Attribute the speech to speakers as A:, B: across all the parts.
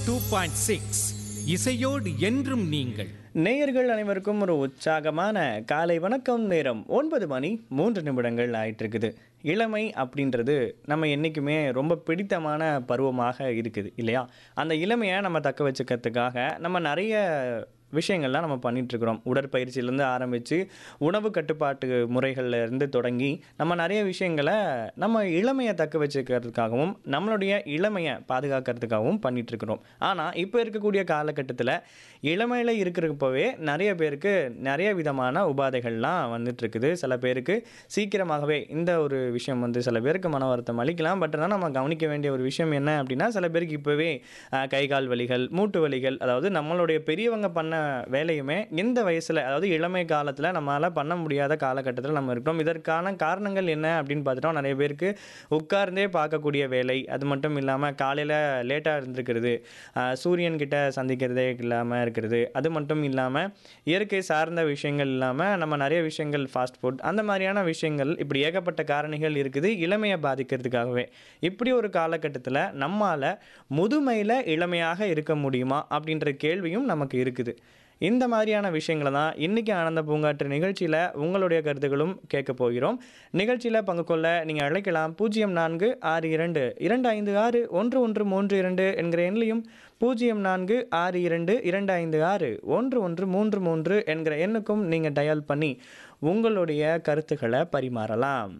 A: Two point six இசையோடு என்றும் நீங்கள்
B: நேயர்கள் அனைவருக்கும் ஒரு உற்சாகமான காலை வணக்கம் நேரம் ஒன்பது மணி மூன்று நிமிடங்கள் ஆயிட்டு இருக்குது இளமை அப்படின்றது நம்ம என்றைக்குமே ரொம்ப பிடித்தமான பருவமாக இருக்குது இல்லையா அந்த இளமையை நம்ம தக்க வச்சுக்கிறதுக்காக நம்ம நிறைய விஷயங்கள்லாம் நம்ம பண்ணிட்டு இருக்கிறோம் உடற்பயிற்சியிலேருந்து ஆரம்பித்து உணவு கட்டுப்பாட்டு முறைகள்ல இருந்து தொடங்கி நம்ம நிறைய விஷயங்களை நம்ம இளமையை தக்க வச்சுக்கிறதுக்காகவும் நம்மளுடைய இளமையை பாதுகாக்கிறதுக்காகவும் பண்ணிட்டு இருக்கிறோம் ஆனால் இப்போ இருக்கக்கூடிய காலகட்டத்தில் இளமையில் இருக்கிறப்பவே நிறைய பேருக்கு நிறைய விதமான உபாதைகள்லாம் வந்துட்டு இருக்குது சில பேருக்கு சீக்கிரமாகவே இந்த ஒரு விஷயம் வந்து சில பேருக்கு மன வருத்தம் அளிக்கலாம் பட் ஆனால் நம்ம கவனிக்க வேண்டிய ஒரு விஷயம் என்ன அப்படின்னா சில பேருக்கு இப்போவே அஹ், கை கால் வலிகள் மூட்டு வலிகள் அதாவது நம்மளுடைய பெரியவங்க பண்ண வேலையுமே இந்த வயசில் அதாவது இளமை காலத்தில் நம்மளால் பண்ண முடியாத காலகட்டத்தில் நம்ம இருக்கிறோம் இதற்கான காரணங்கள் என்ன அப்படின்னு பார்த்துட்டோம் நிறைய பேருக்கு உட்கார்ந்தே பார்க்கக்கூடிய வேலை அது மட்டும் இல்லாமல் காலையில் லேட்டாக இருந்திருக்கிறது அஹ், சூரியன் கிட்ட சந்திக்கிறதே இல்லாமல் இருக்கிறது அது மட்டும் இல்லாமல் இயற்கை சார்ந்த விஷயங்கள் இல்லாமல் நம்ம நிறைய விஷயங்கள் ஃபாஸ்ட் ஃபுட் அந்த மாதிரியான விஷயங்கள் இப்படி ஏகப்பட்ட காரணிகள் இருக்குது இளமையை பாதிக்கிறதுக்காகவே இப்படி ஒரு காலகட்டத்தில் நம்மால் முதுமையில் இளமையாக இருக்க முடியுமா அப்படின்ற கேள்வியும் நமக்கு இருக்குது இந்த மாதிரியான விஷயங்களை தான் இன்றைக்கி ஆனந்த பூங்காற்று நிகழ்ச்சியில் உங்களுடைய கருத்துக்களும் கேட்க போகிறோம் நிகழ்ச்சியில் பங்கு கொள்ள நீங்கள் அழைக்கலாம் பூஜ்ஜியம் நான்கு ஆறு இரண்டு இரண்டு ஐந்து ஆறு ஒன்று ஒன்று மூன்று இரண்டு என்கிற எண்ணிலையும் பூஜ்ஜியம் நான்கு ஆறு இரண்டு இரண்டு ஐந்து ஆறு ஒன்று ஒன்று மூன்று மூன்று என்கிற எண்ணுக்கும் நீங்கள் டயல் பண்ணி உங்களுடைய கருத்துக்களை பரிமாறலாம்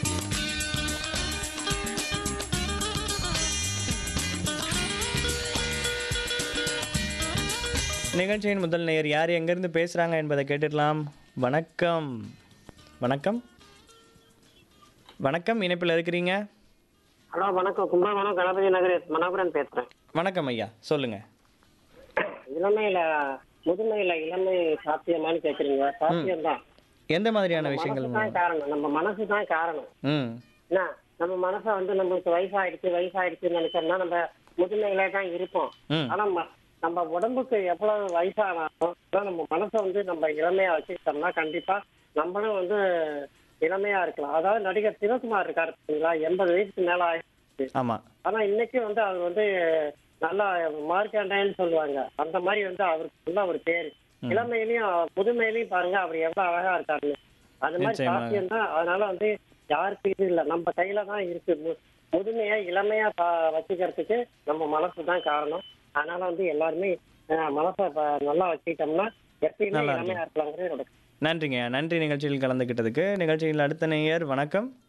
B: நிகழ்ச்சியின் முதல் நேயர் யார் எங்கேருந்து பேசுகிறாங்க என்பதை கேட்டுடலாம் வணக்கம் வணக்கம் வணக்கம் இணைப்பில் இருக்கிறீங்க
C: ஹலோ வணக்கம் கும்பகோணம் கணபதி நகர் மனோகரன் பேசுறேன்
B: வணக்கம் ஐயா சொல்லுங்க
C: இளமையில முதுமையில இளமை சாத்தியமான்னு கேக்குறீங்க சாத்தியம் தான்
B: எந்த மாதிரியான விஷயங்கள்
C: தான் காரணம் நம்ம மனசு தான் காரணம்
B: ம்
C: என்ன நம்ம மனசை வந்து நம்மளுக்கு வயசாயிடுச்சு வயசாயிடுச்சுன்னு நினைச்சோம்னா நம்ம முதுமையில தான் இருப்போம்
B: ம்
C: ஆனா ம- நம்ம உடம்புக்கு எவ்வளவு வயசானாலும் ஆனா நம்ம மனசை வந்து நம்ம இளமையா வச்சுக்கிட்டோம்னா கண்டிப்பா நம்மளும் வந்து இளமையா இருக்கலாம் அதாவது நடிகர் சிவகுமார் இருக்காரு பார்த்தீங்களா எண்பது வயசுக்கு மேல ஆயிடுச்சு
B: ஆமாம்
C: ஆனா இன்னைக்கு வந்து அவர் வந்து நல்லா மார்க்காண்டேன்னு சொல்லுவாங்க அந்த மாதிரி வந்து அவருக்கு நல்ல ஒரு பேரு இளமையிலயும் முதுமையிலயும் பாருங்க அவர் எவ்வளவு அழகா இருக்காருன்னு அந்த மாதிரி
B: நிச்சயமாக.
C: சாத்தியம் தான் அதனால வந்து யாருக்கு இது இல்ல நம்ம கையில தான் இருக்கு மு- முதுமையா இளமையா பா- வச்சுக்கிறதுக்கு நம்ம மனசு தான் காரணம் அதனால வந்து எல்லாருமே அஹ், மனசை ப- நல்லா வச்சுக்கிட்டோம்னா எப்பயுமே
B: நல்லா
C: இளமையா இருக்கலாங்கிறது என்னோட
B: நன்றிங்க நன்றி நிகழ்ச்சியில் கலந்துக்கிட்டதுக்கு நிகழ்ச்சியில் அடுத்த நேயர் வணக்கம்